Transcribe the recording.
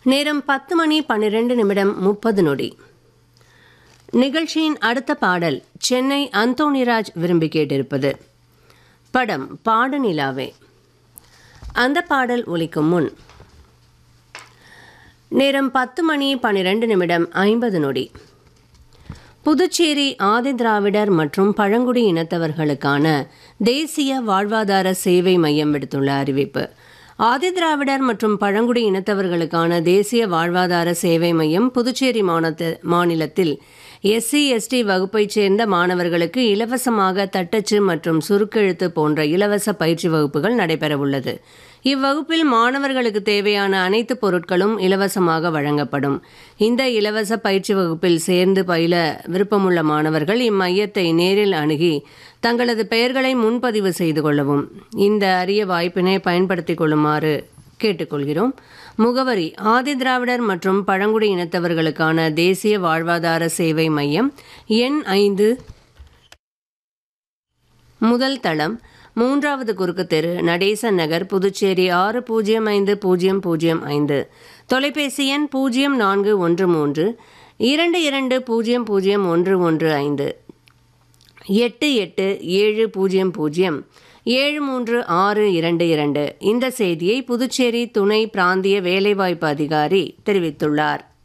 நேரம் பத்து மணி பன்னிரெண்டு நிமிடம் முப்பது நொடி நிகழ்ச்சியின் அடுத்த பாடல் சென்னை அந்தோணிராஜ் விரும்பி கேட்டிருப்பது படம் பாடு நிலாவே அந்த பாடல் ஒலிக்கும் முன் நேரம் பத்து மணி பன்னிரெண்டு நிமிடம் ஐம்பது நொடி புதுச்சேரி ஆதிதிராவிடர் மற்றும் பழங்குடி இனத்தவர்களுக்கான தேசிய வாழ்வாதார சேவை மையம் விடுத்துள்ள அறிவிப்பு ஆதிதிராவிடர் மற்றும் பழங்குடி இனத்தவர்களுக்கான தேசிய வாழ்வாதார சேவை மையம் புதுச்சேரி மாநில மாநிலத்தில் எஸ்சி எஸ்டி வகுப்பைச் சேர்ந்த மாணவர்களுக்கு இலவசமாக தட்டச்சு மற்றும் சுருக்கெழுத்து போன்ற இலவச பயிற்சி வகுப்புகள் நடைபெறவுள்ளது இவ்வகுப்பில் மாணவர்களுக்கு தேவையான அனைத்து பொருட்களும் இலவசமாக வழங்கப்படும் இந்த இலவச பயிற்சி வகுப்பில் சேர்ந்து பயில விருப்பமுள்ள மாணவர்கள் இம்மையத்தை நேரில் அணுகி தங்களது பெயர்களை முன்பதிவு செய்து கொள்ளவும் இந்த அரிய வாய்ப்பினை பயன்படுத்திக் கொள்ளுமாறு கேட்டுக்கொள்கிறோம் முகவரி ஆதிதிராவிடர் மற்றும் பழங்குடி இனத்தவர்களுக்கான தேசிய வாழ்வாதார சேவை மையம் எண் ஐந்து முதல் தளம் மூன்றாவது குறுக்கு தெரு நடேசன் நகர் புதுச்சேரி ஆறு பூஜ்ஜியம் ஐந்து பூஜ்ஜியம் பூஜ்ஜியம் ஐந்து தொலைபேசி எண் பூஜ்ஜியம் நான்கு ஒன்று மூன்று இரண்டு இரண்டு பூஜ்ஜியம் பூஜ்ஜியம் ஒன்று ஒன்று ஐந்து எட்டு எட்டு ஏழு பூஜ்ஜியம் பூஜ்ஜியம் ஏழு மூன்று ஆறு இரண்டு இரண்டு இந்த செய்தியை புதுச்சேரி துணை பிராந்திய வேலைவாய்ப்பு அதிகாரி தெரிவித்துள்ளார்